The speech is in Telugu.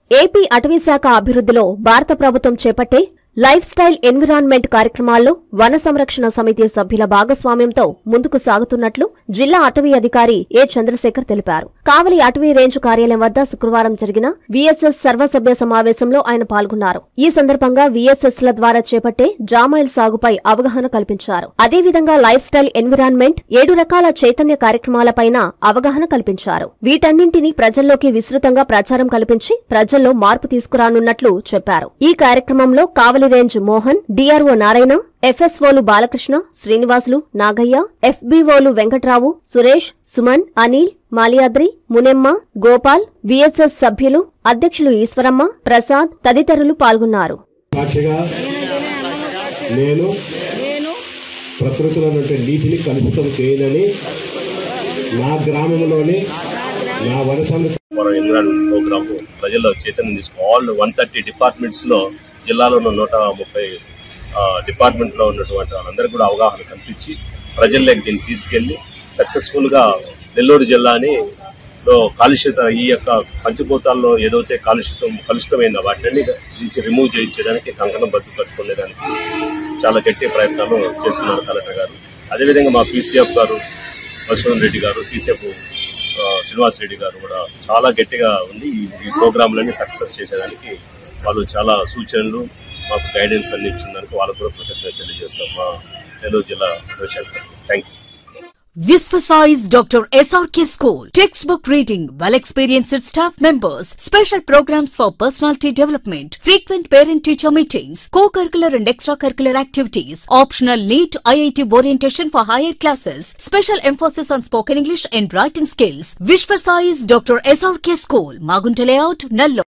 ఏపీ అటవీశాఖ అభివృద్ధిలో భారత ప్రభుత్వం చేపట్టే లైఫ్ స్టైల్ ఎన్విరాన్మెంట్ కార్యక్రమాల్లో వన సంరక్షణ సమితి సభ్యుల భాగస్వామ్యంతో ముందుకు సాగుతున్నట్లు జిల్లా అటవీ అధికారి ఏ చంద్రశేఖర్ తెలిపారు కావలి అటవీ రేంజ్ కార్యాలయం వద్ద శుక్రవారం జరిగిన విఎస్ఎస్ సర్వసభ్య సమావేశంలో ఆయన పాల్గొన్నారు ఈ సందర్భంగా విఎస్ఎస్ ల ద్వారా చేపట్టే జామాయిల్ సాగుపై అవగాహన కల్పించారు అదేవిధంగా లైఫ్ స్టైల్ ఎన్విరాన్మెంట్ ఏడు రకాల చైతన్య కార్యక్రమాలపైన అవగాహన కల్పించారు వీటన్నింటినీ ప్రజల్లోకి విస్తృతంగా ప్రచారం కల్పించి ప్రజల్లో మార్పు తీసుకురానున్నట్లు చెప్పారు ఈ కార్యక్రమంలో కావలి రేంజ్ మోహన్ డిఆర్ఓ నారాయణ ఎఫ్ఎస్ఓలు బాలకృష్ణ శ్రీనివాసులు నాగయ్య ఎఫ్బీఓలు వెంకట్రావు సురేష్ సుమన్ అనిల్ మాలియాద్రి మునెమ్మ గోపాల్ విఎస్ఎస్ సభ్యులు అధ్యక్షులు ఈశ్వరమ్మ ప్రసాద్ తదితరులు పాల్గొన్నారు సాక్షిగా నేను ప్రకృతిలో ఉన్నటువంటి నీటిని కలుషితం చేయనని నా గ్రామంలోని నా వన సంరక్షణ మన ఎన్విరాన్మెంట్ ప్రోగ్రామ్ ప్రజల్లో చైతన్యం తీసుకు ఆల్ వన్ థర్టీ డిపార్ట్మెంట్స్ లో జిల్లాలో ఉన్న నూట ముప్పై డిపార్ట్మెంట్ లో ఉన్నటువంటి వాళ్ళందరికీ కూడా అవగాహన కల్పించి ప్రజల్లోకి దీన్ని తీసుకెళ్లి సక్సెస్ఫుల్ గా నెల్లూరు జిల్లాని లో కాలుష్యత ఈ యొక్క పంచభూతాల్లో ఏదైతే కాలుష్యతం కలుషితమైన వాటిని నుంచి రిమూవ్ చేయించడానికి కంకణం బద్దు కట్టుకునేదానికి చాలా గట్టి ప్రయత్నాలు చేస్తున్నారు కలెక్టర్ గారు అదేవిధంగా మా పీసీఎఫ్ గారు మధుసూదన్ రెడ్డి గారు సీసీఎఫ్ శ్రీనివాస్ రెడ్డి గారు కూడా చాలా గట్టిగా ఉంది ఈ- ఈ ప్రోగ్రాంలన్నీ సక్సెస్ చేసేదానికి వాళ్ళు చాలా సూచనలు మాకు గైడెన్స్ అన్ని ఇచ్చినందుకు వాళ్ళకు కూడా కృతజ్ఞత తెలియజేస్తాం మా నెల్లూరు జిల్లా Shankar thank you Visvasize Dr. SRK School. Textbook reading, well experienced staff members, special programs for personality development, frequent parent teacher meetings, co curricular and extracurricular activities, optional NEET IIT orientation for higher classes, special emphasis on spoken English and writing skills. Visvasize Dr. SRK School, Magunta Layout, Nallo.